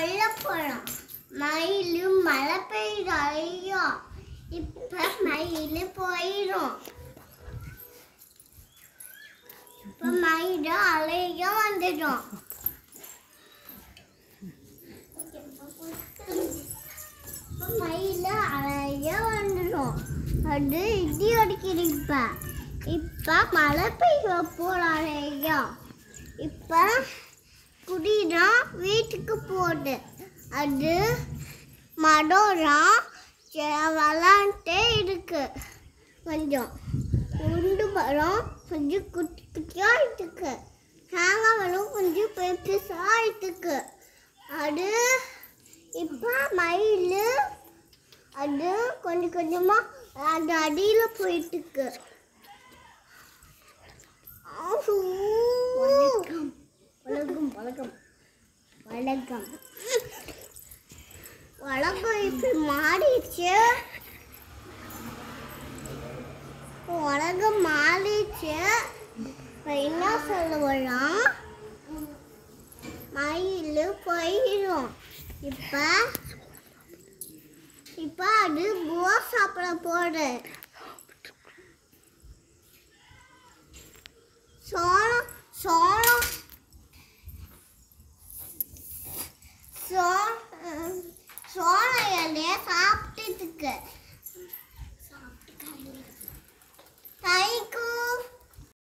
சொல்ல போறோம் மயில் மழை பெய்யுது ஐயோ இப்ப மயில் போயிடும் இப்ப மயில் அலைய வந்துடும் இப்ப மயில் அலைய வந்துடும் அது இடி அடிக்குது இப்ப இப்ப மழை பெய்ய போறாங்க இப்ப குடிதான் வீட்டுக்கு போகுது அது மடம்லாம் விளாண்டே இருக்கு கொஞ்சம் உண்டு மரம் கொஞ்சம் குட்டி குட்டியாக இருக்கு தேங்காய் மரம் கொஞ்சம் பெருசாக இருக்கு அது இப்போ மயில் அது கொஞ்சம் கொஞ்சமாக அது அடியில் போயிட்டு இருக்கு வணக்கம் வணக்கம் வணக்கம் வணக்கம் வணக்கம் இப்படி மாறிடுச்சு உலகம் மாறிடுச்சு இப்போ என்ன சொல்ல வரோம் மயில் போயிடும் இப்போ இப்போ அது பூவா சாப்பிட போகுது சோளம் சோளம் சோ சோளம் இலைய சாப்பிட்டுட்டு இருக்கு